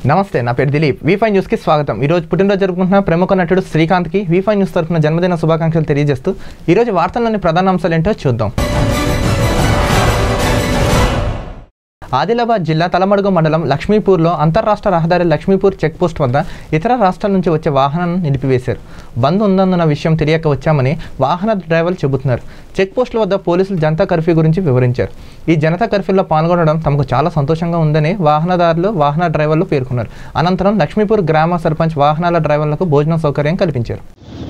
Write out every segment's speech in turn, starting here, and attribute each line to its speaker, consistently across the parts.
Speaker 1: నమస్తే నా పేరు దిలీప్ వీఫై న్యూస్కి స్వాగతం ఈరోజు పుట్టినరోజు జరుపుకుంటున్న ప్రముఖ నటుడు శ్రీకాంత్కి వీఫై న్యూస్ తరఫున జన్మదిన శుభాకాంక్షలు తెలియజేస్తూ ఈరోజు వార్తల్లోని ప్రధాన అంశాలు ఏంటో చూద్దాం ఆదిలాబాద్ జిల్లా తలమడుగు మండలం లక్ష్మీపూర్లో అంతర్రాష్ట్ర రహదారి లక్ష్మీపూర్ చెక్ పోస్ట్ వద్ద ఇతర రాష్ట్రాల నుంచి వచ్చే వాహనాలను నిలిపివేశారు బంద్ ఉందన్న విషయం తెలియక వచ్చామని వాహన డ్రైవర్లు చెబుతున్నారు చెక్ పోస్టుల వద్ద పోలీసులు జనతా కర్ఫ్యూ గురించి వివరించారు ఈ జనతా కర్ఫ్యూలో పాల్గొనడం తమకు చాలా సంతోషంగా ఉందని వాహనదారులు వాహన డ్రైవర్లు పేర్కొన్నారు అనంతరం లక్ష్మీపూర్ గ్రామ సర్పంచ్ వాహనాల డ్రైవర్లకు భోజనం సౌకర్యం కల్పించారు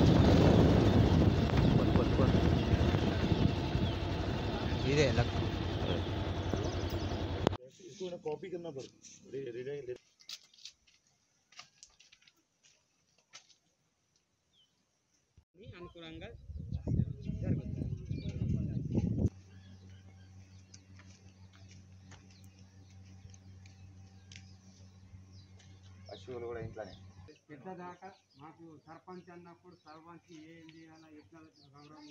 Speaker 2: ఇదే లక్ అనుకూలంగా జరుగుతుంది
Speaker 3: పశువులు కూడా ఇంట్లోనే
Speaker 2: పెద్దదాకా మాకు సర్పంచ్ అన్నప్పుడు సర్పంచ్ ఏం చేయాలా ఎట్లా గౌరవం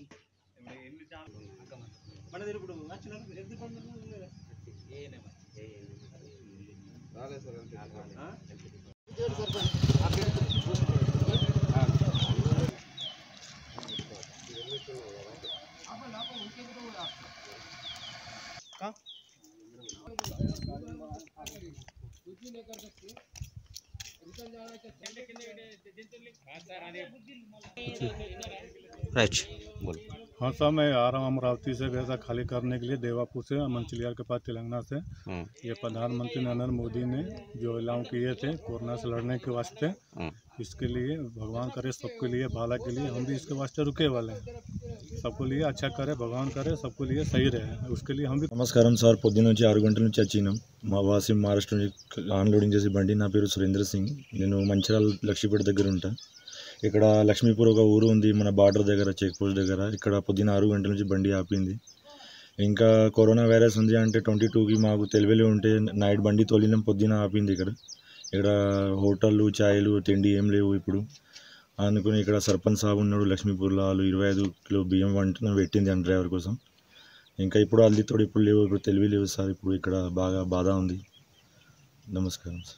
Speaker 3: రైట్ बोलो
Speaker 4: हाँ साहब मैं आ रहा हूँ अमरावती से गया था खाली करने के लिए देवापुर से मंचलियार के पास तेलंगाना से
Speaker 3: हम्म,
Speaker 4: ये प्रधानमंत्री नरेंद्र मोदी ने जो ऐलान किए थे कोरोना से लड़ने के वास्ते
Speaker 3: हम्म,
Speaker 4: इसके लिए भगवान करे सबके लिए भाला के लिए हम भी इसके वास्ते रुके वाले हैं सबको लिए अच्छा करे भगवान करे सबको लिए सही रहे उसके लिए हम भी
Speaker 5: నమస్కారం సార్ పొద్దున్న నుంచి ఆరు గంటల నుంచి వచ్చినాం మా వాసి మహారాష్ట్ర నుంచి ఆన్లోడింగ్ చేసే బండి నా పేరు సురేంద్ర సింగ్ నేను మంచిర్యాల లక్ష్మీపేట దగ్గర ఉంటా ఇక్కడ లక్ష్మీపూర్ ఒక ఊరు ఉంది మన బార్డర్ దగ్గర చెక్ పోస్ట్ దగ్గర ఇక్కడ పొద్దున్న ఆరు గంటల నుంచి బండి ఆపింది ఇంకా కరోనా వైరస్ ఉంది అంటే ట్వంటీ టూకి మాకు తెలివిలో ఉంటే నైట్ బండి తోలినాం పొద్దున ఆపింది ఇక్కడ ఇక్కడ హోటళ్ళు ఛాయలు తిండి ఏం లేవు ఇప్పుడు అనుకుని ఇక్కడ సర్పంచ్ సాబ్ ఉన్నాడు లక్ష్మీపూర్లో వాళ్ళు ఇరవై ఐదు కిలో బియ్యం వంట పెట్టింది అని డ్రైవర్ కోసం ఇంకా ఇప్పుడు అల్లితోడు ఇప్పుడు లేవు ఇప్పుడు తెలివి లేవు సార్ ఇప్పుడు ఇక్కడ బాగా బాధ ఉంది నమస్కారం సార్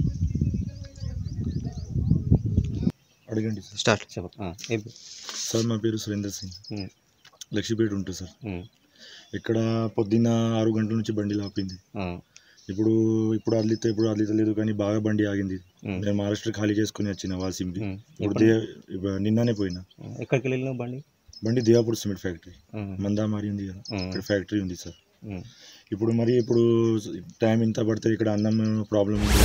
Speaker 5: అడగండి సార్
Speaker 3: స్టార్ట్ చెప్పు ఆ, ఏం పేరు?
Speaker 5: సార్ మా పేరు సురేందర్ సింగ్
Speaker 3: ఉమ్,
Speaker 5: లక్ష్మీపేట ఉంటుంది సార్
Speaker 3: ఉమ్,
Speaker 5: ఇక్కడ పొద్దున్న ఆరు గంటల నుంచి బండి లాపింది
Speaker 3: ఆ,
Speaker 5: ఇప్పుడు ఇప్పుడు అల్లితే ఇప్పుడు అల్లితలేదు కానీ బాగా బండి ఆగింది
Speaker 3: ఉమ్,
Speaker 5: నేను మహారాష్ట్ర ఖాళీ చేసుకుని వచ్చిన వాసింది
Speaker 3: ఉమ్.
Speaker 5: ఇప్పుడు దే ఇప్పుడు నిన్ననే పోయినా
Speaker 3: ఎక్కడికి వెళ్ళినావు బండి
Speaker 5: బండి Devapur cement factory
Speaker 3: um,
Speaker 5: Mandamarri ఉంది కదా
Speaker 3: ఉమ్,
Speaker 5: ఇక్కడ ఫ్యాక్టరీ ఉంది సార్
Speaker 3: ఉమ్.
Speaker 5: ఇప్పుడు మరి ఇప్పుడు టైం ఇంత పడుతుంది ఇక్కడ అన్నం ప్రాబ్లం ఉంది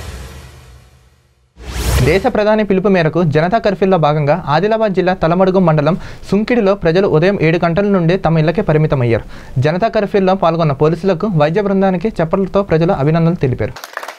Speaker 1: దేశ ప్రధాని పిలుపు మేరకు జనతా కర్ఫ్యూలో భాగంగా ఆదిలాబాద్ జిల్లా తలమడుగు మండలం సుంకిడిలో ప్రజలు ఉదయం ఏడు గంటల నుండి తమ ఇళ్లకే పరిమితమయ్యారు జనతా కర్ఫ్యూలో పాల్గొన్న పోలీసులకు వైద్య బృందానికి చప్పట్లతో ప్రజలు అభినందనలు తెలిపారు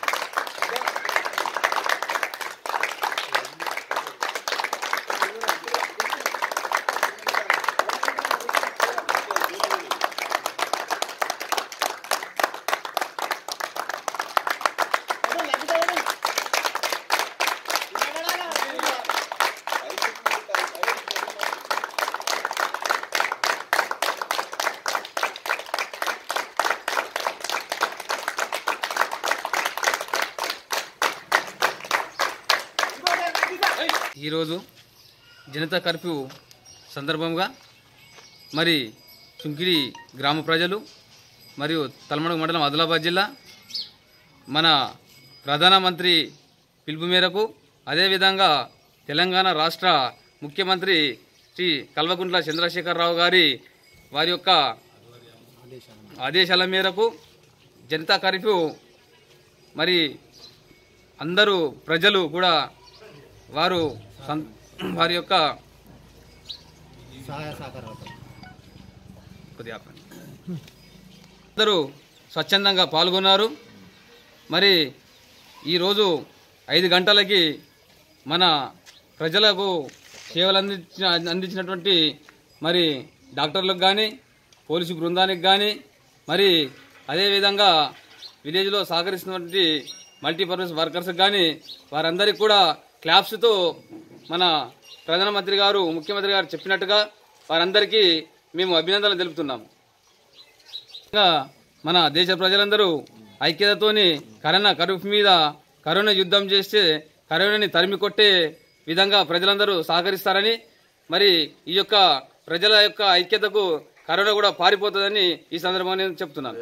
Speaker 6: ఈరోజు జనతా కర్ఫ్యూ సందర్భంగా మరి చుంకిడి గ్రామ ప్రజలు మరియు తలమడుగు మండలం ఆదిలాబాద్ జిల్లా మన ప్రధానమంత్రి పిలుపు మేరకు అదేవిధంగా తెలంగాణ రాష్ట్ర ముఖ్యమంత్రి శ్రీ కల్వకుంట్ల చంద్రశేఖరరావు గారి వారి యొక్క ఆదేశాల మేరకు జనతా కర్ఫ్యూ మరి అందరూ ప్రజలు కూడా వారు సం- వారి యొక్క కొద్దిగా ఆపండి. అందరూ స్వచ్ఛందంగా పాల్గొన్నారు మరి ఈరోజు ఐదు గంటలకి మన ప్రజలకు సేవలు అందించిన అందించినటువంటి మరి డాక్టర్లకు కానీ పోలీసు బృందానికి కానీ మరి అదేవిధంగా విలేజ్లో సహకరిస్తున్నటువంటి మల్టీపర్పస్ వర్కర్స్కి కానీ వారందరికీ కూడా క్లాప్స్తో మన ప్రధానమంత్రి గారు ముఖ్యమంత్రి గారు చెప్పినట్టుగా వారందరికీ మేము అభినందనలు తెలుపుతున్నాము ఇంకా మన దేశ ప్రజలందరూ ఐక్యతతోని కరోనా కరువు మీద కరోనా యుద్ధం చేస్తే కరోనాని తరిమి కొట్టే విధంగా ప్రజలందరూ సహకరిస్తారని మరి ఈ యొక్క ప్రజల యొక్క ఐక్యతకు కరోనా కూడా పారిపోతుందని ఈ సందర్భంగా నేను చెప్తున్నాను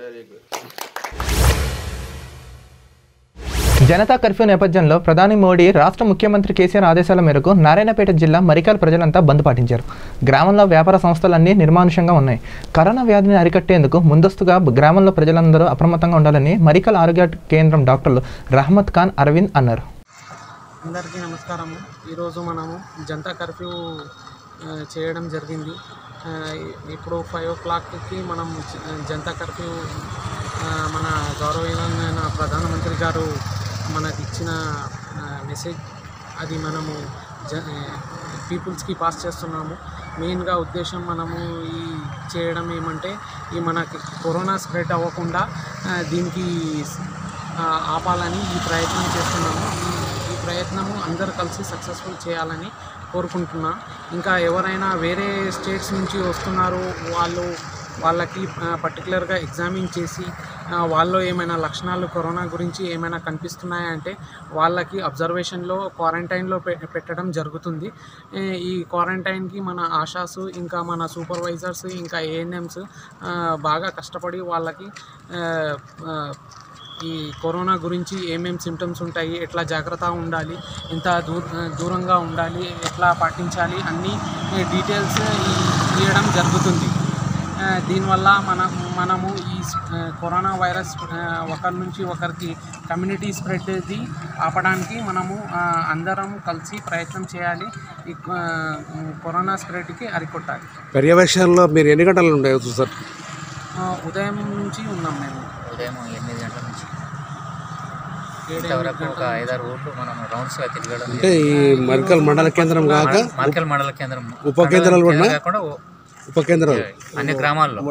Speaker 1: జనతా కర్ఫ్యూ నేపథ్యంలో ప్రధాని మోడీ రాష్ట్ర ముఖ్యమంత్రి కేసీఆర్ ఆదేశాల మేరకు నారాయణపేట జిల్లా మరికాల ప్రజలంతా బంద్ పాటించారు గ్రామంలో వ్యాపార సంస్థలన్నీ నిర్మానుషంగా ఉన్నాయి కరోనా వ్యాధిని అరికట్టేందుకు ముందస్తుగా గ్రామంలో ప్రజలందరూ అప్రమత్తంగా ఉండాలని మరికల్ ఆరోగ్య కేంద్రం డాక్టర్లు రహమత్ ఖాన్ అరవింద్ అన్నారు
Speaker 7: అందరికీ నమస్కారము ఈరోజు మనము జనతా కర్ఫ్యూ ఆ, చేయడం జరిగింది ఆ, ఇప్పుడు ఫైవ్ ఓ క్లాక్కి మనం జ- జనతా కర్ఫ్యూ ఆ, మన గౌరవనీయమైన ప్రధానమంత్రి గారు మనకి ఇచ్చిన ఆ, మెసేజ్ అది మనము జ పీపుల్స్కి పాస్ చేస్తున్నాము మెయిన్గా ఉద్దేశం మనము ఈ చేయడం ఏమంటే ఈ మనకి కరోనా స్ప్రెడ్ అవ్వకుండా ఆ, దీనికి ఆ, ఆపాలని ఈ ప్రయత్నం చేస్తున్నాము ఈ- ఈ ప్రయత్నము అందరు కలిసి సక్సెస్ఫుల్ చేయాలని కోరుకుంటున్నా ఇంకా ఎవరైనా వేరే స్టేట్స్ నుంచి వస్తున్నారు వాళ్ళు వాళ్ళకి పర్టికులర్గా ఎగ్జామిన్ చేసి ఆ, వాళ్ళలో ఏమైనా లక్షణాలు కరోనా గురించి ఏమైనా కనిపిస్తున్నాయా అంటే వాళ్ళకి అబ్జర్వేషన్లో క్వారంటైన్లో పె పెట్టడం జరుగుతుంది ఏ, ఈ క్వారంటైన్కి మన ఆశాసు ఇంకా మన సూపర్వైజర్స్ ఇంకా ఏఎన్ఎమ్స్ బాగా కష్టపడి వాళ్ళకి ఆ, ఆ, ఈ కరోనా గురించి ఏమేం సిమ్టమ్స్ ఉంటాయి ఎట్లా జాగ్రత్త ఉండాలి ఎంత దూ దూరంగా ఉండాలి ఎట్లా పాటించాలి అన్ని డీటెయిల్స్ ఇవ్వడం జరుగుతుంది ఆ, దీనివల్ల మన మనము ఈ స్- ఆ, కరోనా వైరస్ ఆ, ఒకరి నుంచి ఒకరికి కమ్యూనిటీ స్ప్రెడ్ది ఆపడానికి మనము ఆ, అందరం కలిసి ప్రయత్నం చేయాలి ఈ ఆ, కరోనా స్ప్రెడ్కి అరికొట్టాలి
Speaker 8: పర్యవేక్షణలో మీరు ఎన్ని గంటలు ఉండే సార్
Speaker 7: ఆ, ఉదయం నుంచి ఉన్నాం మేము
Speaker 9: ఉదయం ఎనిమిది గంటల నుంచి
Speaker 7: ఏడు
Speaker 9: ఇంతవరకు
Speaker 7: ఎనిమిది
Speaker 9: ఒక
Speaker 7: గంటల
Speaker 9: ఐదారు ఊర్లు మనం రౌండ్స్గా తిరగడం
Speaker 8: అంటే ఈ మరికల్ మండల కేంద్రం కాక
Speaker 9: మార్కెల్ మండల కేంద్రం
Speaker 8: ఉప కేంద్రాలు కూడా
Speaker 9: కేంద్రం కాకుండా ఓ-
Speaker 8: ఉప కేంద్రాలు
Speaker 9: అన్ని గ్రామాల్లో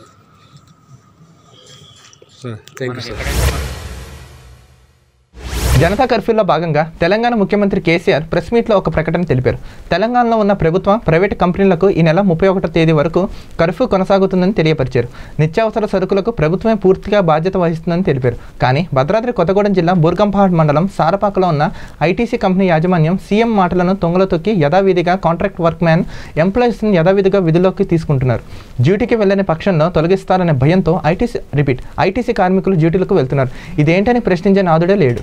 Speaker 8: సరే థ్యాంక్ యూ
Speaker 9: మనకి
Speaker 8: సార్
Speaker 9: ఎక్కడైతే మన-
Speaker 1: జనతా కర్ఫ్యూలో భాగంగా తెలంగాణ ముఖ్యమంత్రి కేసీఆర్ ప్రెస్ మీట్లో ఒక ప్రకటన తెలిపారు తెలంగాణలో ఉన్న ప్రభుత్వం ప్రైవేటు కంపెనీలకు ఈ నెల ముప్పై ఒకటో తేదీ వరకు కర్ఫ్యూ కొనసాగుతుందని తెలియపరిచారు నిత్యావసర సరుకులకు ప్రభుత్వమే పూర్తిగా బాధ్యత వహిస్తుందని తెలిపారు కానీ భద్రాద్రి కొత్తగూడెం జిల్లా బూర్గంపహాడ్ మండలం సారపాకలో ఉన్న ఐటీసీ కంపెనీ యాజమాన్యం సీఎం మాటలను తొంగలో తొక్కి యథావిధిగా కాంట్రాక్ట్ వర్క్ మ్యాన్ ఎంప్లాయీస్ని యథావిధిగా విధుల్లోకి తీసుకుంటున్నారు డ్యూటీకి వెళ్ళని పక్షంలో తొలగిస్తారనే భయంతో ఐటీసీ రిపీట్ ఐటీసీ కార్మికులు డ్యూటీలకు వెళ్తున్నారు ఇదేంటని ప్రశ్నించే నాదుడే లేడు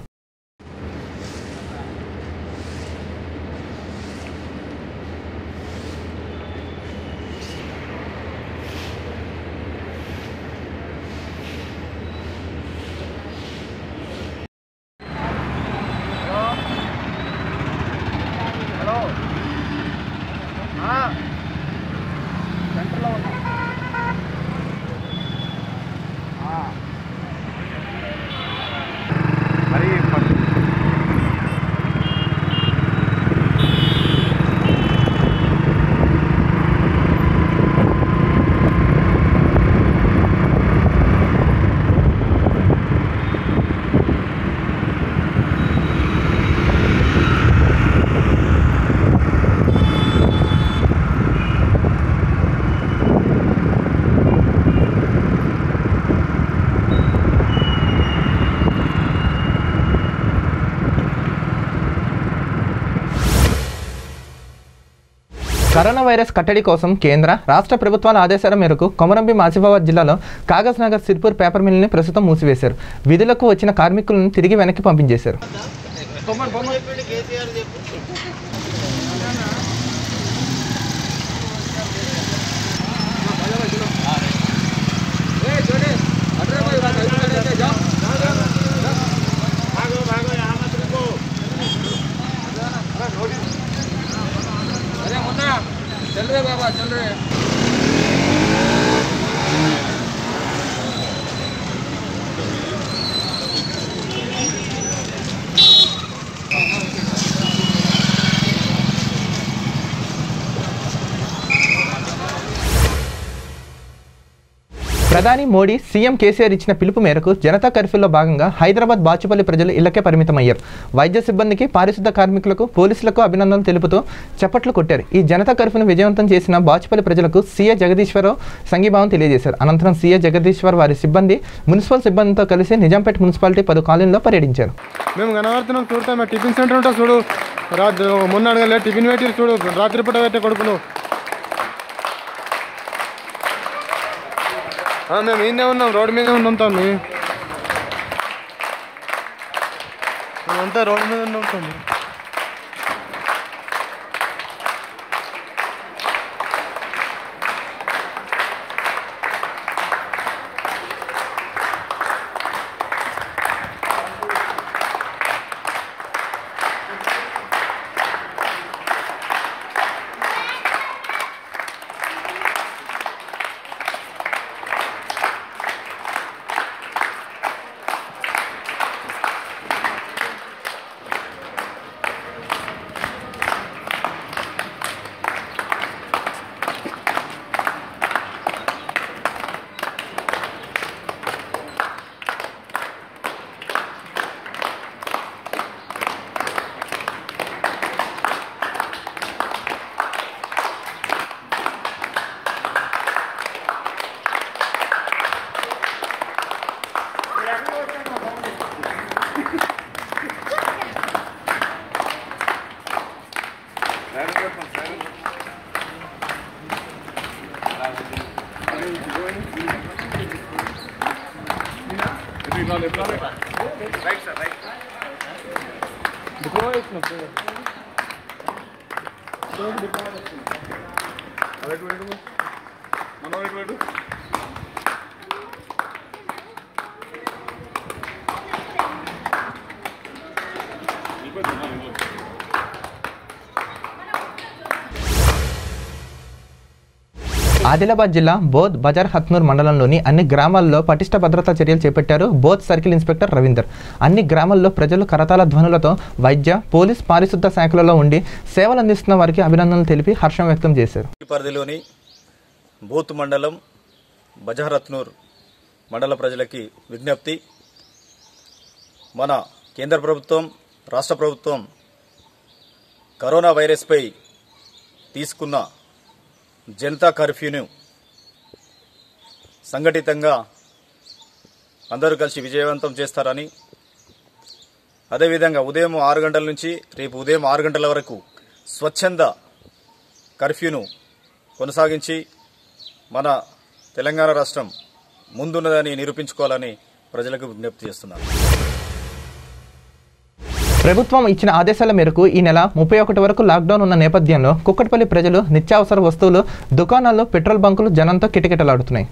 Speaker 2: మరి
Speaker 1: కరోనా వైరస్ కట్టడి కోసం కేంద్ర రాష్ట్ర ప్రభుత్వాల ఆదేశాల మేరకు కొమరంభీం ఆసిఫాబాద్ జిల్లాలో కాగజ్ నగర్ సిర్పూర్ పేపర్ మిల్ని ప్రస్తుతం మూసివేశారు విధులకు వచ్చిన కార్మికులను తిరిగి వెనక్కి పంపించేశారు ప్రధాని మోడీ సీఎం కేసీఆర్ ఇచ్చిన పిలుపు మేరకు జనతా కర్ఫ్యూలో భాగంగా హైదరాబాద్ బాచుపల్లి ప్రజలు ఇళ్లకే పరిమితమయ్యారు వైద్య సిబ్బందికి పారిశుద్ధ కార్మికులకు పోలీసులకు అభినందనలు తెలుపుతూ చప్పట్లు కొట్టారు ఈ జనతా కర్ఫ్యూను విజయవంతం చేసిన బాచుపల్లి ప్రజలకు సీఏ జగదీశ్వరరావు సంఘీభావం తెలియజేశారు అనంతరం సీఏ జగదీశ్వర్ వారి సిబ్బంది మున్సిపల్ సిబ్బందితో కలిసి నిజాంపేట మున్సిపాలిటీ పలు కాలనీలో పర్యటించారు
Speaker 2: మేము కనబడుతున్నాం చూడతాం మేము టిఫిన్ సెంటర్ ఉంటా చూడు రాత్రి మొన్న అడగలే టిఫిన్ పెట్టి చూడు రాత్రిపూట పెట్టే కొడుకులు ఆ, మేము ఈయనే ఉన్నాం రోడ్డు మీదే ఉన్నాం తమ్మి మేమంతా రోడ్డు మీద ఉన్నాం తమ్మి
Speaker 1: ఆదిలాబాద్ జిల్లా బోధ్ బజార్ హత్నూర్ మండలంలోని అన్ని గ్రామాల్లో పటిష్ట భద్రతా చర్యలు చేపట్టారు బోధ్ సర్కిల్ ఇన్స్పెక్టర్ రవీందర్ అన్ని గ్రామాల్లో ప్రజలు కరతాల ధ్వనులతో వైద్య పోలీస్ పారిశుద్ధ శాఖలలో ఉండి సేవలు అందిస్తున్న వారికి అభినందనలు తెలిపి హర్షం వ్యక్తం చేశారు
Speaker 10: పరిధిలోని బూత్ మండలం బజహరత్నూర్ మండల ప్రజలకి విజ్ఞప్తి మన కేంద్ర ప్రభుత్వం రాష్ట్ర ప్రభుత్వం కరోనా వైరస్పై తీసుకున్న జనతా కర్ఫ్యూను సంఘటితంగా అందరూ కలిసి విజయవంతం చేస్తారని అదేవిధంగా ఉదయం ఆరు గంటల నుంచి రేపు ఉదయం ఆరు గంటల వరకు స్వచ్ఛంద కర్ఫ్యూను కొనసాగించి మన తెలంగాణ రాష్ట్రం ముందున్నదని నిరూపించుకోవాలని ప్రజలకు విజ్ఞప్తి చేస్తున్నాను
Speaker 1: ప్రభుత్వం ఇచ్చిన ఆదేశాల మేరకు ఈ నెల ముప్పై ఒకటి వరకు లాక్డౌన్ ఉన్న నేపథ్యంలో కుక్కట్పల్లి ప్రజలు నిత్యావసర వస్తువులు దుకాణాల్లో పెట్రోల్ బంకులు జనంతో కిటకిటలాడుతున్నాయి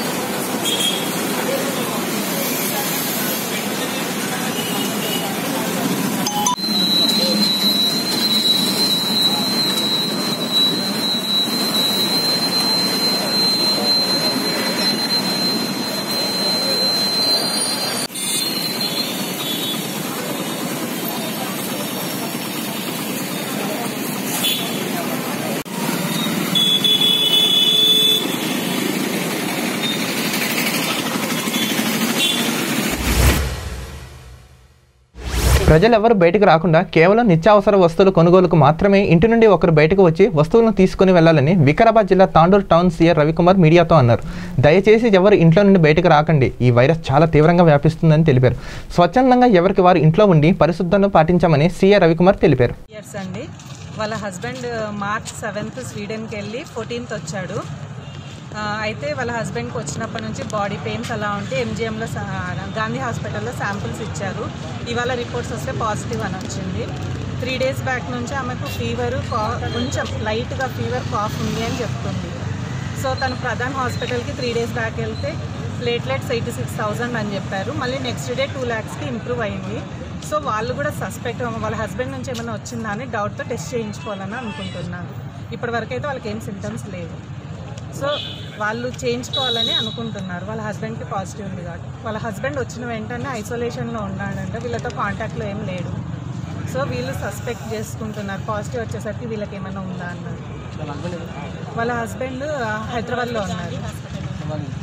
Speaker 1: ప్రజలెవరూ బయటకు రాకుండా కేవలం నిత్యావసర వస్తువుల కొనుగోలుకు మాత్రమే ఇంటి నుండి ఒకరు బయటకు వచ్చి వస్తువులను తీసుకుని వెళ్లాలని వికారాబాద్ జిల్లా తాండూరు టౌన్ సీఆర్ రవికుమార్ మీడియాతో అన్నారు దయచేసి ఎవరు ఇంట్లో నుండి బయటకు రాకండి ఈ వైరస్ చాలా తీవ్రంగా వ్యాపిస్తుందని తెలిపారు స్వచ్ఛందంగా ఎవరికి వారు ఇంట్లో ఉండి పరిశుద్ధతను పాటించామని సీఆర్ రవికుమార్ తెలిపారు
Speaker 11: ఇయర్స్ అండి వాళ్ళ హస్బెండ్ మార్చ్ సెవెంత్ స్వీడన్కి వెళ్ళి ఫోర్టీన్త్ వచ్చాడు ఆ, అయితే వాళ్ళ హస్బెండ్కి వచ్చినప్పటి నుంచి బాడీ పెయిన్స్ అలా ఉంటే ఎంజిఎంలో గాంధీ హాస్పిటల్లో శాంపిల్స్ ఇచ్చారు ఇవాళ రిపోర్ట్స్ వస్తే పాజిటివ్ అని వచ్చింది త్రీ డేస్ బ్యాక్ నుంచి ఆమెకు ఫీవర్ కొంచెం లైట్గా ఫీవర్ కాఫ్ ఉంది అని చెప్తుంది సో తను ప్రధాన్ హాస్పిటల్కి త్రీ డేస్ బ్యాక్ వెళ్తే ప్లేట్లెట్స్ ఎయిటీ సిక్స్ థౌజండ్ అని చెప్పారు మళ్ళీ నెక్స్ట్ డే టూ ల్యాక్స్కి ఇంప్రూవ్ అయింది సో వాళ్ళు కూడా సస్పెక్ట్ వాళ్ళ హస్బెండ్ నుంచి ఏమైనా వచ్చిందా అని డౌట్తో టెస్ట్ చేయించుకోవాలని అనుకుంటున్నారు ఇప్పటివరకు అయితే వాళ్ళకి ఏం సిమ్టమ్స్ లేవు సో వాళ్ళు చేయించుకోవాలని అనుకుంటున్నారు వాళ్ళ హస్బెండ్కి పాజిటివ్ ఉంది కాబట్టి వాళ్ళ హస్బెండ్ వచ్చిన వెంటనే ఐసోలేషన్లో ఉన్నాడంటే వీళ్ళతో కాంటాక్ట్లో ఏం లేడు సో వీళ్ళు సస్పెక్ట్ చేసుకుంటున్నారు పాజిటివ్ వచ్చేసరికి వీళ్ళకి ఏమైనా ఉందా అన్నారు వాళ్ళ హస్బెండ్ హైదరాబాద్లో ఉన్నారు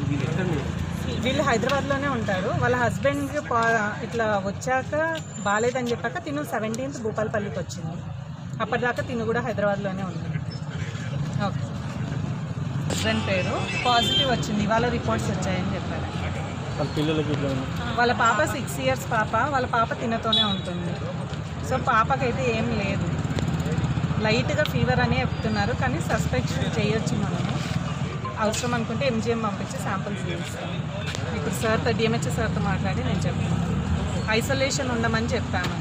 Speaker 11: వీళ్ళు హైదరాబాద్లోనే ఉంటారు వాళ్ళ హస్బెండ్ ఇట్లా వచ్చాక బాగాలేదని చెప్పాక తిను సెవెంటీన్త్ భూపాలపల్లికి వచ్చింది అప్పటిదాకా తిను కూడా హైదరాబాద్లోనే ఉంది ఓకే హస్బెండ్ పేరు పాజిటివ్ వచ్చింది ఇవాళ రిపోర్ట్స్ వచ్చాయని చెప్పారు
Speaker 12: వాళ్ళ పిల్లలకి ఇట్లా ఉంది.
Speaker 11: వాళ్ళ పాప సిక్స్ ఇయర్స్ పాప వాళ్ళ పాప తినతోనే ఉంటుంది సో పాపకైతే ఏం లేదు లైట్గా ఫీవర్ అనే చెప్తున్నారు కానీ సస్పెక్ట్ చేయొచ్చు మనము అవసరం అనుకుంటే ఎంజిఎం పంపించి శాంపిల్స్ తీస్తాం ఇప్పుడు సార్తో డిఎంహెచ్ సార్తో మాట్లాడి నేను చెప్తాను ఐసోలేషన్ ఉండమని చెప్పాను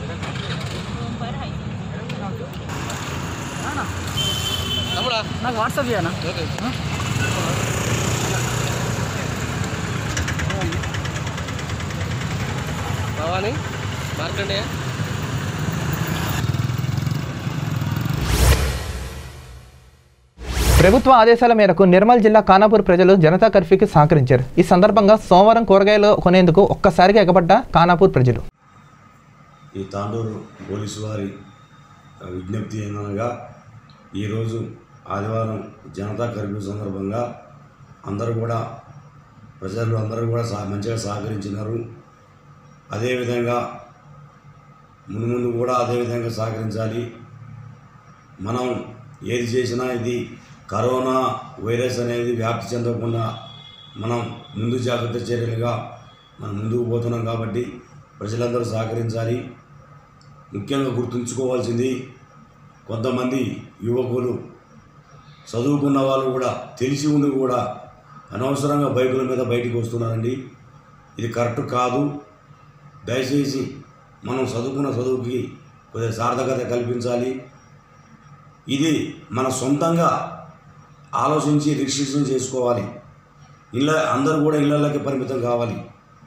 Speaker 13: నాకు వాట్సాప్ చేయనా
Speaker 12: భవాని మార్కండేయ
Speaker 1: ప్రభుత్వ ఆదేశాల మేరకు నిర్మల్ జిల్లా ఖానాపూర్ ప్రజలు జనతా కర్ఫ్యూకి సహకరించారు ఈ సందర్భంగా సోమవారం కూరగాయలు కొనేందుకు ఒక్కసారిగా ఎగబడ్డ ఖానాపూర్ ప్రజలు
Speaker 14: ఈ తాండూరు పోలీసు వారి విజ్ఞప్తి ఏమనగా ఈరోజు ఆదివారం జనతా కర్ఫ్యూ సందర్భంగా అందరూ కూడా ప్రజలు అందరూ కూడా సహ మంచిగా సహకరించినారు అదేవిధంగా మున్ముందు కూడా అదేవిధంగా సహకరించాలి మనం ఏది చేసినా ఇది కరోనా వైరస్ అనేది వ్యాప్తి చెందకుండా మనం ముందు జాగ్రత్త చర్యలుగా మనం ముందుకు పోతున్నాం కాబట్టి ప్రజలందరూ సహకరించాలి ముఖ్యంగా గుర్తుంచుకోవాల్సింది కొంతమంది యువకులు చదువుకున్న వాళ్ళు కూడా తెలిసి ఉండి కూడా అనవసరంగా బైకుల మీద బయటికి వస్తున్నారండి ఇది కరెక్ట్ కాదు దయచేసి మనం చదువుకున్న చదువుకి కొద్దిగా సార్థకత కల్పించాలి ఇది మన సొంతంగా ఆలోచించి రిస్ట్రిక్షన్ చేసుకోవాలి ఇళ్ళ అందరూ కూడా ఇళ్ళకి పరిమితం కావాలి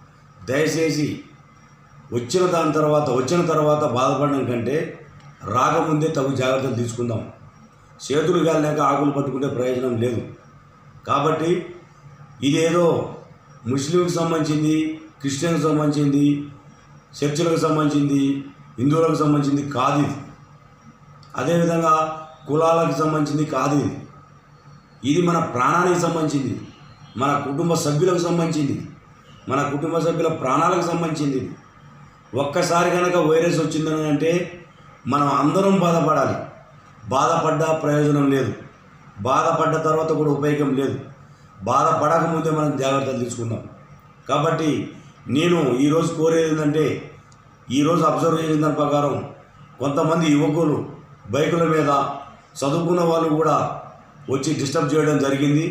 Speaker 14: దయచేసి వచ్చిన దాని తర్వాత వచ్చిన తర్వాత బాధపడడం కంటే రాకముందే తగు జాగ్రత్తలు తీసుకుందాం చేతులు కాలినాక ఆకులు పట్టుకుంటే ప్రయోజనం లేదు కాబట్టి ఇదేదో ముస్లింకి సంబంధించింది క్రిస్టియన్కి సంబంధించింది చర్చిలకు సంబంధించింది హిందువులకు సంబంధించింది కాదు ఇది అదేవిధంగా కులాలకు సంబంధించింది కాదు ఇది ఇది మన ప్రాణానికి సంబంధించింది మన కుటుంబ సభ్యులకు సంబంధించింది మన కుటుంబ సభ్యుల ప్రాణాలకు సంబంధించింది ఇది ఒక్కసారి కనుక వైరస్ వచ్చిందని అంటే మనం అందరం బాధపడాలి బాధపడ్డా ప్రయోజనం లేదు బాధపడ్డ తర్వాత కూడా ఉపయోగం లేదు బాధపడకముందే మనం జాగ్రత్తలు తీసుకుందాం కాబట్టి నేను ఈరోజు కోరేది ఏంటంటే ఈరోజు అబ్జర్వ్ చేసిన దాని ప్రకారం కొంతమంది యువకులు బైకుల మీద చదువుకున్న వాళ్ళు కూడా వచ్చి డిస్టర్బ్ చేయడం జరిగింది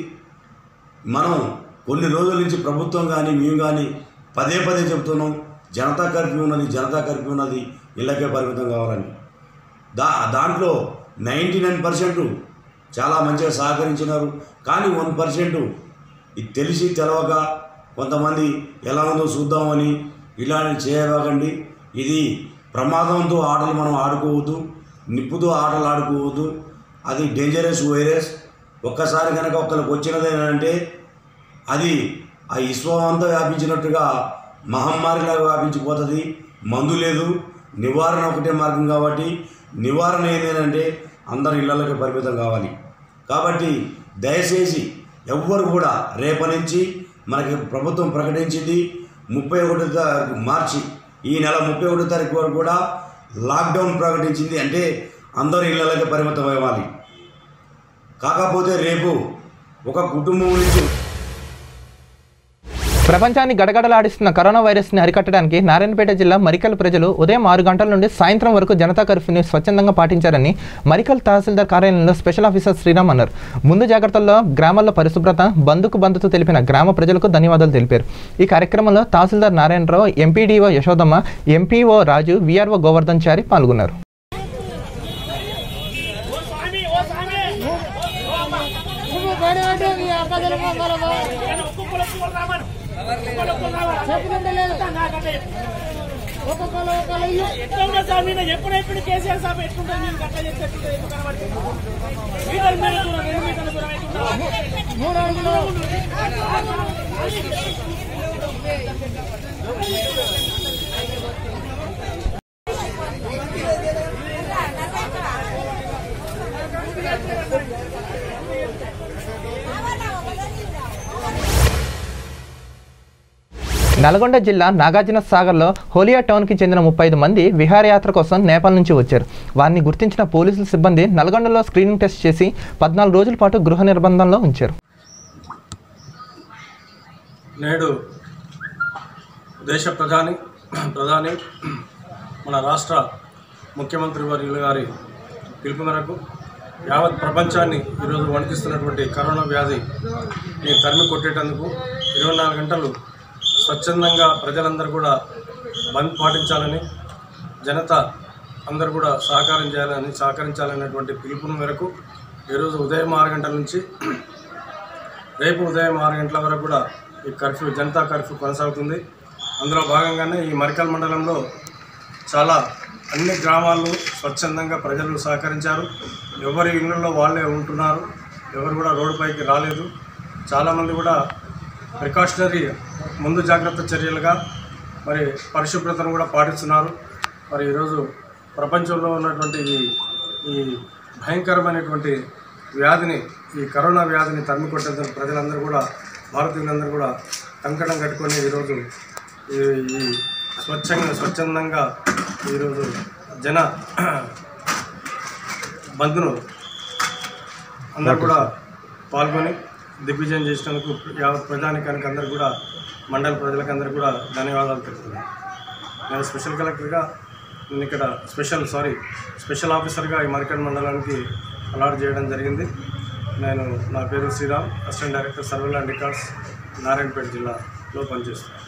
Speaker 14: మనం కొన్ని రోజుల నుంచి ప్రభుత్వం కానీ మేము కానీ పదే పదే చెప్తున్నాం జనతా కర్ఫ్యూ ఉన్నది జనతా కర్ఫ్యూ ఉన్నది ఇళ్ళకే పరిమితం కావాలని దా దాంట్లో నైంటీ నైన్ పర్సెంట్ చాలా మంచిగా సహకరించినారు కానీ వన్ పర్సెంట్ ఇది తెలిసి తెలవక కొంతమంది ఎలా ఉందో చూద్దామని ఇలాంటి చేయబాకండి ఇది ప్రమాదంతో ఆటలు మనం ఆడుకోవద్దు నిప్పుతో ఆటలు ఆడుకోవద్దు అది డేంజరస్ వైరస్ ఒక్కసారి కనుక ఒక్కరికి వచ్చినది అంటే అది ఆ విశ్వం అంతా వ్యాపించినట్టుగా మహమ్మారిలాగా వ్యాపించిపోతుంది మందు లేదు నివారణ ఒకటే మార్గం కాబట్టి నివారణ ఏంటంటే అందరి ఇళ్లకి పరిమితం కావాలి కాబట్టి దయచేసి ఎవ్వరు కూడా రేపటి నుంచి మనకి ప్రభుత్వం ప్రకటించింది ముప్పై ఒకటో తారీఖు మార్చి ఈ నెల ముప్పై ఒకటో తారీఖు వరకు కూడా లాక్డౌన్ ప్రకటించింది అంటే అందరు ఇళ్లకి పరిమితం అవ్వాలి కాకపోతే రేపు ఒక కుటుంబం నుంచి
Speaker 1: ప్రపంచాన్ని గడగడలాడిస్తున్న కరోనా వైరస్ని అరికట్టడానికి నారాయణపేట జిల్లా మరికల్ ప్రజలు ఉదయం ఆరు గంటల నుండి సాయంత్రం వరకు జనతా కర్ఫ్యూని స్వచ్ఛందంగా పాటించారని మరికల్ తహసీల్దార్ కార్యాలయంలో స్పెషల్ ఆఫీసర్ శ్రీరామ్ అన్నారు ముందు జాగ్రత్తల్లో గ్రామాల్లో పరిశుభ్రత బంధుకు బంధుతో తెలిపిన గ్రామ ప్రజలకు ధన్యవాదాలు తెలిపారు ఈ కార్యక్రమంలో తహసీల్దార్ Narayanarao MPDO Yashodamma MPO Raju VRO Govardhan Chari పాల్గొన్నారు
Speaker 15: ఎప్పుడెప్పుడు కేసీఆర్ సాబ్ ఎట్లుంటుంది నేను గట్ల చేస్తే ఎట్లుంటుంది ఎందుకు కనబడుతుంది మీటర్ మీద దూరం రెండు మీటర్ల దూరం ఎట్లుంటుంది? మూడు అడుగులు
Speaker 1: నల్గొండ జిల్లా నాగార్జున సాగర్లో హోలియా టౌన్కి చెందిన ముప్పై ఐదు మంది విహారయాత్ర కోసం నేపాల్ నుంచి వచ్చారు వారిని గుర్తించిన పోలీసుల సిబ్బంది నల్గొండలో స్క్రీనింగ్ టెస్ట్ చేసి పద్నాలుగు రోజుల పాటు గృహ నిర్బంధంలో ఉంచారు
Speaker 13: నేడు దేశ ప్రధాని ప్రధాని మన రాష్ట్ర ముఖ్యమంత్రి వర్యులు గారి పిలుపు మేరకు యావత్ ప్రపంచాన్ని ఈరోజు వణికిస్తున్నటువంటి కరోనా వ్యాధి ని తరిమి కొట్టేటందుకు ఇరవై నాలుగు గంటలు స్వచ్ఛందంగా ప్రజలందరూ కూడా బంద్ పాటించాలని జనత అందరూ కూడా సహకారం చేయాలని సహకరించాలనేటువంటి పిలుపు మేరకు ఈరోజు ఉదయం ఆరు గంటల నుంచి రేపు ఉదయం ఆరు గంటల వరకు కూడా ఈ కర్ఫ్యూ జనతా కర్ఫ్యూ కొనసాగుతుంది అందులో భాగంగానే ఈ మరికల్ మండలంలో చాలా అన్ని గ్రామాల్లో స్వచ్ఛందంగా ప్రజలు సహకరించారు ఎవరి ఇళ్ళల్లో వాళ్ళే ఉంటున్నారు ఎవరు కూడా రోడ్డుపైకి రాలేదు చాలామంది కూడా ప్రికాషనరీ ముందు జాగ్రత్త చర్యలుగా మరి పరిశుభ్రతను కూడా పాటిస్తున్నారు మరి ఈరోజు ప్రపంచంలో ఉన్నటువంటి ఈ ఈ భయంకరమైనటువంటి వ్యాధిని ఈ కరోనా వ్యాధిని తరిమి కొట్టేందుకు ప్రజలందరూ కూడా భారతీయులందరూ కూడా కంకణం కట్టుకొని ఈరోజు ఈ ఈ స్వచ్ఛంగా స్వచ్ఛందంగా ఈరోజు జన బంద్ను అందరూ కూడా పాల్గొని దిగ్విజయం చేసినందుకు యావత్ ప్రజానికానికి అందరూ కూడా మండల ప్రజలకు అందరూ కూడా ధన్యవాదాలు తెలుపుతున్నాను నేను స్పెషల్ కలెక్టర్గా నేను ఇక్కడ స్పెషల్ సారీ స్పెషల్ ఆఫీసర్గా ఈ మరికడ్ మండలానికి అలాట్ చేయడం జరిగింది నేను నా పేరు Sriram assistant director survey and records Narayanpet జిల్లాలో పనిచేస్తున్నాను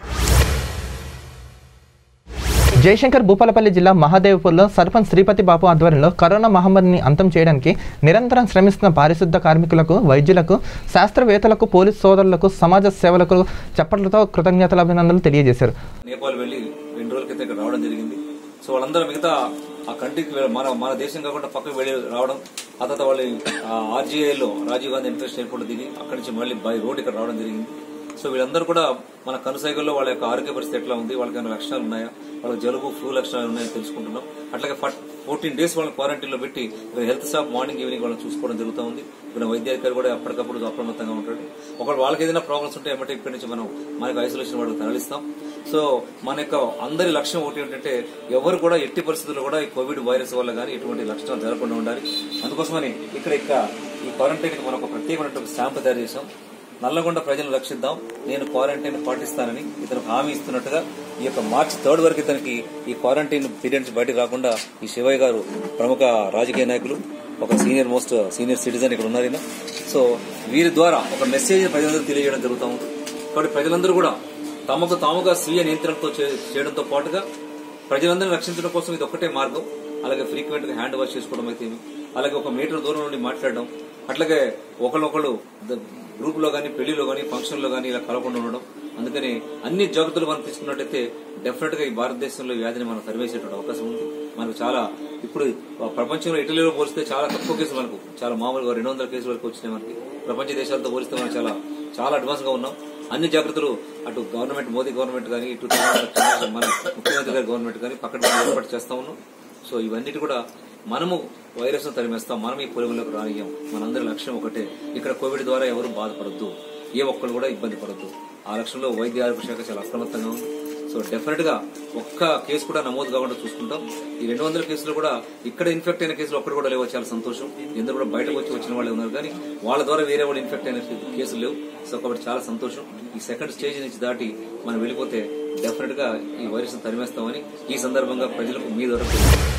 Speaker 1: జయశంకర్ భూపాలపల్లి జిల్లా మహాదేవ్పూర్లో సర్పంచ్ శ్రీపతి బాబు ఆధ్వర్యంలో కరోనా మహమ్మారిని అంతం చేయడానికి నిరంతరం శ్రమిస్తున్న పారిశుద్ధ కార్మికులకు వైద్యులకు శాస్త్రవేత్తలకు పోలీస్ సోదరులకు సమాజ సేవలకు చప్పట్లతో కృతజ్ఞతల అభినందనలు తెలియజేశారు
Speaker 16: నేపాల్ వెళ్ళి రెండు రోజుల క్రితం ఇక్కడ రావడం జరిగింది సో వాళ్ళందరూ మిగతా ఆ కంట్రీకి వెళ్ళ- మన మన దేశం కాకుండా పక్కకు వెళ్ళి రావడం ఆ తర్వాత వాళ్ళు ఆర్జీఐలో రాజీవ్ గాంధీ ఇంటర్నేషనల్ ఎయిర్పోర్ట్ దిగి అక్కడి నుంచి మళ్ళీ బై రోడ్ ఇక్కడ రావడం జరిగింది సో వీళ్ళందరూ కూడా మన కనుసైగల్లో వాళ్ళ యొక్క ఆరోగ్య పరిస్థితి ఎట్లా ఉంది వాళ్ళకి ఏమైనా లక్షణాలు ఉన్నాయా వాళ్ళకి జలుబు ఫ్లూ లక్షణాలు ఉన్నాయని తెలుసుకుంటున్నాం అట్లాగే ఫోర్టీన్ డేస్ వాళ్ళని క్వారంటైన్ లో పెట్టి ఇక్కడ హెల్త్ స్టాఫ్ మార్నింగ్ ఈవినింగ్ వాళ్ళని చూసుకోవడం జరుగుతూ ఉంది ఇక్కడ వైద్యాధికారి కూడా అప్పటికప్పుడు అప్రమత్తంగా ఉంటాడు ఒకవేళ వాళ్ళకి ఏదైనా ప్రాబ్లమ్స్ ఉంటే ఏమంటే ఇక్కడి నుంచి మనం మనకు ఐసోలేషన్ వాళ్ళకి తరలిస్తాం సో మన యొక్క అందరి లక్ష్యం ఒకటి ఏంటంటే ఎవరు కూడా ఎట్టి పరిస్థితుల్లో కూడా ఈ కోవిడ్ వైరస్ వల్ల కానీ ఎటువంటి లక్షణాలు జరగకుండా ఉండాలి అందుకోసమని ఇక్కడ ఇక ఈ క్వారంటైన్ కి మనం ఒక ప్రత్యేకమైనటువంటి స్టాంప్ తయారు చేశాం నల్లగొండ ప్రజలను రక్షిద్దాం నేను క్వారంటైన్ పాటిస్తానని ఇతను హామీ ఇస్తున్నట్టుగా ఈ యొక్క మార్చి థర్డ్ వరకు ఇతనికి ఈ క్వారంటైన్ పీరియడ్ నుంచి బయటకు రాకుండా ఈ శివయ్య గారు ప్రముఖ రాజకీయ నాయకులు ఒక సీనియర్ మోస్ట్ సీనియర్ సిటిజన్ ఇక్కడ ఉన్నారు ఈయన సో వీరి ద్వారా ఒక మెసేజ్ ప్రజలందరూ తెలియజేయడం జరుగుతూ ఉంది కాబట్టి ప్రజలందరూ కూడా తమకు తాముగా స్వీయ నియంత్రణతో చే- చేయడంతో పాటుగా ప్రజలందరినీ రక్షించడం కోసం ఇది ఒక్కటే మార్గం అలాగే ఫ్రీక్వెంట్ గా హ్యాండ్ వాష్ చేసుకోవడం అయితే అలాగే ఒక మీటర్ దూరం నుండి మాట్లాడడం అట్లాగే ఒకళ్ళొకళ్ళు గ్రూప్ లో గానీ పెళ్లిలో గానీ ఫంక్షన్ లో గానీ ఇలా కలవకుండా ఉండడం అందుకని అన్ని జాగ్రత్తలు మనం తీసుకున్నట్టయితే డెఫినెట్ గా ఈ భారతదేశంలో ఈ వ్యాధిని మనం తరివేసేటువంటి అవకాశం ఉంది మనకు చాలా ఇప్పుడు ప్రపంచంలో ఇటలీలో పోలిస్తే చాలా తక్కువ కేసులు మనకు చాలా మామూలుగా రెండు వందల కేసుల వరకు వచ్చినాయి మనకి ప్రపంచ దేశాలతో పోలిస్తే మనం చాలా చాలా అడ్వాన్స్ గా ఉన్నాం అన్ని జాగ్రత్తలు అటు గవర్నమెంట్ మోదీ గవర్నమెంట్ కానీ ఇటు తెలంగాణ మన ముఖ్యమంత్రి గారి గవర్నమెంట్ కానీ పక్కన ఏర్పాటు చేస్తా ఉన్నాం సో ఇవన్నిటి కూడా మనము వైరస్ ను తరిమేస్తాం మనం ఈ పొరుగులకు రానియం మనందరి లక్ష్యం ఒకటే ఇక్కడ కోవిడ్ ద్వారా ఎవరు బాధపడద్దు ఏ ఒక్కరు కూడా ఇబ్బంది పడద్దు ఆ లక్ష్యంలో వైద్య ఆరోగ్య శాఖ చాలా అప్రమత్తంగా ఉంది సో డెఫినెట్ గా ఒక్క కేసు కూడా నమోదు కాకుండా చూసుకుంటాం ఈ రెండు వందల కేసులు కూడా ఇక్కడ ఇన్ఫెక్ట్ అయిన కేసులు ఒక్కడు కూడా లేవు చాలా సంతోషం ఎందుకు కూడా బయటకు వచ్చి వచ్చిన వాళ్ళే ఉన్నారు కానీ వాళ్ళ ద్వారా వేరే వాళ్ళు ఇన్ఫెక్ట్ అయిన కేసులు లేవు సో కాబట్టి చాలా సంతోషం ఈ సెకండ్ స్టేజ్ నుంచి దాటి మనం వెళ్ళిపోతే డెఫినెట్ గా ఈ వైరస్ తరిమేస్తామని ఈ సందర్భంగా ప్రజలకు మీ ద్వారా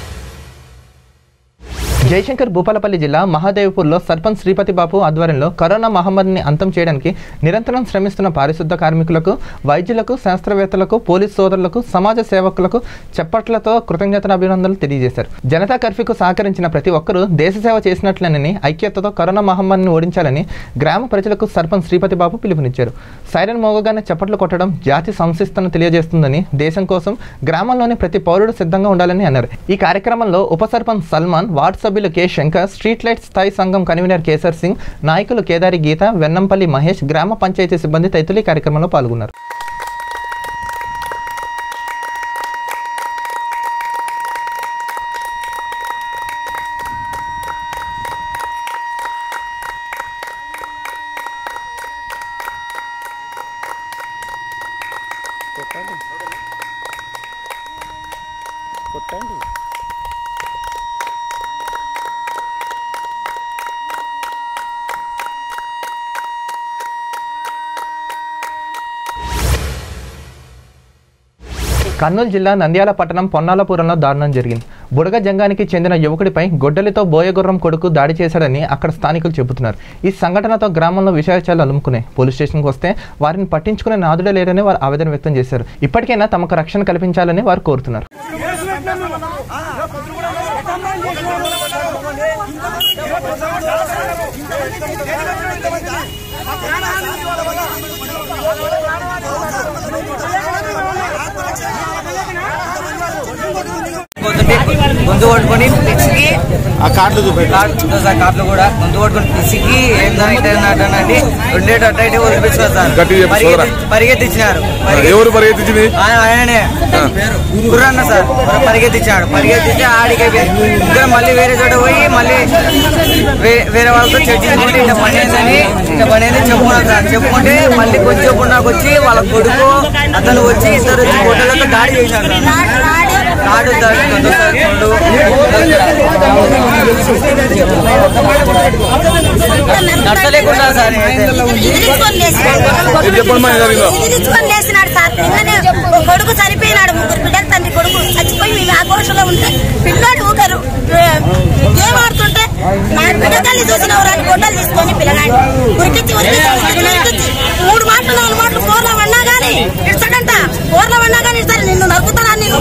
Speaker 1: జయశంకర్ భూపాలపల్లి జిల్లా మహాదేవ్పూర్లో సర్పంచ్ శ్రీపతి బాబు ఆధ్వర్యంలో కరోనా మహమ్మారిని అంతం చేయడానికి నిరంతరం శ్రమిస్తున్న పారిశుద్ధ కార్మికులకు వైద్యులకు శాస్త్రవేత్తలకు పోలీస్ సోదరులకు సమాజ సేవకులకు చప్పట్లతో కృతజ్ఞతల అభినందనలు తెలియజేశారు జనతా కర్ఫ్యూకు సహకరించిన ప్రతి ఒక్కరూ దేశ సేవ చేసినట్లేనని ఐక్యతతో కరోనా మహమ్మారిని ఓడించాలని గ్రామ ప్రజలకు సర్పంచ్ శ్రీపతి బాబు పిలుపునిచ్చారు సైరన్ మోగగానే చప్పట్లు కొట్టడం జాతి సంశిస్తను తెలియజేస్తుందని దేశం కోసం గ్రామంలోని ప్రతి పౌరుడు సిద్ధంగా ఉండాలని అన్నారు ఈ కార్యక్రమంలో ఉప సర్పంచ్ సల్మాన్ వార్డు సభ్యులు కె శంకర్ స్ట్రీట్ లైట్ స్థాయి సంఘం కన్వీనర్ కేసర్ సింగ్ నాయకులు కేదారి గీత వెన్నంపల్లి మహేష్ గ్రామ పంచాయతీ సిబ్బంది తదితరులు ఈ కార్యక్రమంలో పాల్గొన్నారు
Speaker 12: కొట్టండి కొట్టండి
Speaker 1: కర్నూలు జిల్లా నంద్యాల పట్టణం పొన్నాలపురంలో దారుణం జరిగింది బుడగ జంగానికి చెందిన యువకుడిపై గొడ్డలితో బోయగుర్రం కొడుకు దాడి చేశాడని అక్కడ స్థానికులు చెబుతున్నారు ఈ సంఘటనతో గ్రామంలో విషయాచారాలు అలుముకున్నాయి పోలీస్ స్టేషన్కి వస్తే వారిని పట్టించుకునే నాదుడే లేరని వారు ఆవేదన వ్యక్తం చేశారు ఇప్పటికైనా తమకు రక్షణ కల్పించాలని వారు కోరుతున్నారు
Speaker 17: గొంతు కొట్టుకొని పిసికి ఆ కార్డులు చూపెట్టు సార్ కార్డులు కూడా గొంతు కొట్టుకొని పిసికి ఏంటంటే రెండేటి అట్ట ఇటు వదిలిపించారు సార్
Speaker 18: గట్టిగా చెప్పు,
Speaker 17: పరిగెత్తి-
Speaker 18: సోదరా.
Speaker 17: పరిగెత్తించినారు
Speaker 18: ఎవరు పరిగెత్తించింది
Speaker 17: ఆయన- ఆయననే గుర్రన్న సార్ పరిగెత్తించాడు పరిగెత్తించి ఆడికి ఇద్దరు మళ్ళీ వేరే చోట పోయి మళ్ళీ వే- వేరే వాళ్ళతో చర్చి ఇట్లా పని అయిందని ఇట్లా పని అయింది చెప్పుకున్నాను సార్ చెప్పుకుంటే మళ్ళీ కొంచెం నాకు వచ్చి వాళ్ళ కొడుకు అతను వచ్చి ఇద్దరు వచ్చి హోటళ్ళతో దాడి చేశారు నాడు నచ్చలేకుండా సార్
Speaker 18: చెప్పండి మా జరిగిందో
Speaker 19: తీసుకొని లేచినాడు సార్ నిన్ననే ఒక కొడుకు చనిపోయినాడు ముగ్గురు బిడ్డల తండ్రి కొడుకు చచ్చిపోయి మేము ఆక్రోషంలో ఉంటే పిల్లోడు ఊకరు గేమ్ ఆడుతుంటే నా బిడ్డ తల్లి చూసిన ఎవరైనా గొడ్డలు తీసుకొని పిల్లగాడు ఉరికిచ్చి ఉరికిచ్చి ఉరికిచ్చి ఉరికిచ్చి మూడు మాటలు నాలుగు మాటలు కోర్లో పడినా కానీ ఇస్తాడంట కోర్లో పడినా కానీ ఇస్తాడు నిన్ను నరుకుతాడా నిన్ను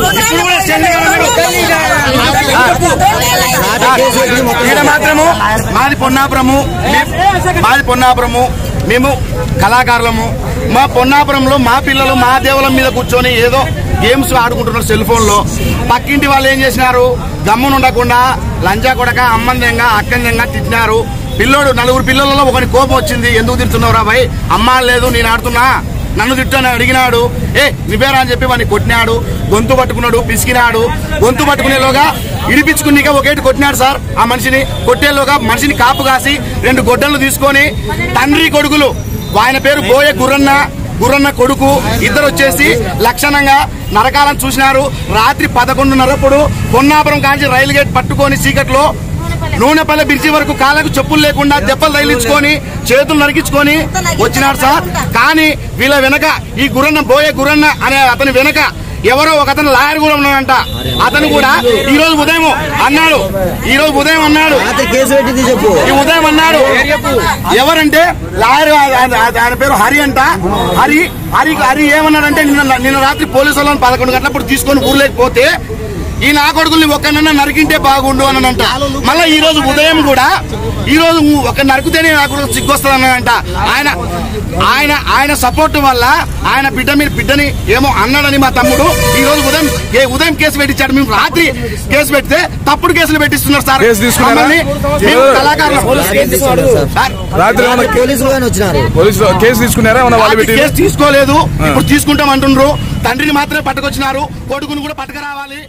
Speaker 20: ఈడ మాత్రము మాది పొన్నాపురము మే- మాది పొన్నాపురము మేము కళాకారులము మా పొన్నాపురంలో మా పిల్లలు మా దేవులం మీద కూర్చొని ఏదో గేమ్స్ ఆడుకుంటున్నారు సెల్ ఫోన్ లో పక్కింటి వాళ్ళు ఏం చేసినారు గమ్మున ఉండకుండా లంచా కొడక అమ్మందంగా అక్కందంగా తిట్టినారు పిల్లోడు నలుగురు పిల్లలలో ఒకటి కోపం వచ్చింది ఎందుకు తిడుతున్నావురా భయ్ అమ్మ లేదు నేను ఆడుతున్నా నన్ను తిట్టని అడిగినాడు ఏ నిబేరా అని చెప్పి వాడిని కొట్టినాడు గొంతు పట్టుకున్నాడు పిసికినాడు గొంతు పట్టుకునేలోగా ఇడిపించుకునిక ఒకేటి కొట్టినాడు సార్ ఆ మనిషిని కొట్టేలోగా మనిషిని కాపు కాసి రెండు గొడ్డలు తీసుకొని తండ్రి కొడుకులు ఆయన పేరు బోయ గుర్రన్న గుర్రన్న కొడుకు ఇద్దరు వచ్చేసి లక్షణంగా నరకాలను చూసినారు రాత్రి పదకొండున్నరప్పుడు పొన్నాపురం కాంచి రైలు గేట్ పట్టుకొని చీకట్లో నూనెపల్లె బ్రిడ్జి వరకు కాళ్ళకు చెప్పులు లేకుండా దెబ్బలు తగిలించుకొని చేతులు నరికించుకొని వచ్చినాడు సార్ కానీ వీళ్ళ వెనక ఈ గురన్న బోయే గురన్న అనే అతని వెనక ఎవరో ఒక అతను లాయర్ కూడా ఉన్నాడంట అతను కూడా ఈ రోజు ఉదయం అన్నాడు ఈ రోజు ఉదయం అన్నాడు కేసు పెట్టింది చెప్పు ఈ ఉదయం అన్నాడు ఎవరంటే లాయర్ ఆయన- ఆయన పేరు హరి అంట హరి హరి హరి ఏమన్నాడంటే నిన్న నిన్న రాత్రి పోలీసు వాళ్ళని పదకొండు గంటలప్పుడు తీసుకొని ఊర్లేకపోతే ఈ నా కొడుకుల్ని ఒక్కనన్నా నరికింటే బాగుండు అని అంట మళ్ళీ ఈ రోజు ఉదయం కూడా ఈ రోజు ఒక నరికితేనే నా కొడుకు సిగ్గొస్తుంది అన్నాడంట ఆయన ఆయన ఆయన సపోర్ట్ వల్ల ఆయన బిడ్డ మీద బిడ్డని ఏమో అన్నాడని మా తమ్ముడు ఈ రోజు ఉదయం ఏ ఉదయం కేసు పెట్టించాడు మేము రాత్రి కేసు పెడితే తప్పుడు కేసులు పెట్టిస్తున్నారు సార్
Speaker 18: కేసు తీసుకున్నారా?
Speaker 20: మమ్మల్ని మేము కళాకారులం సార్,
Speaker 18: రాత్రి ఏమన్నా
Speaker 20: పోలీసులు కానీ వచ్చినారు
Speaker 18: పోలీసులు కేసు తీసుకున్నారా ఏమన్నా వాళ్ళు
Speaker 20: రాత్రి
Speaker 18: పెట్టి
Speaker 20: కేసు తీసుకోలేదు ఇప్పుడు తీసుకుంటాం అంటుండ్రు తండ్రిని మాత్రమే పట్టుకొచ్చినారు కొడుకుని కూడా పట్టుకురావాలి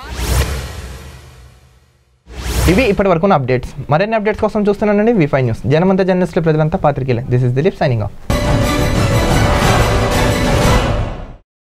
Speaker 1: ఇవి ఇప్పటి వరకు అప్డేట్స్ మరిన్ని అప్డేట్స్ కోసం చూస్తున్నానండి వి ఫైవ్ న్యూస్ జనమంతా జర్నలిస్టుల ప్రజలంతా పాత్రికేయులే this is Dileep signing of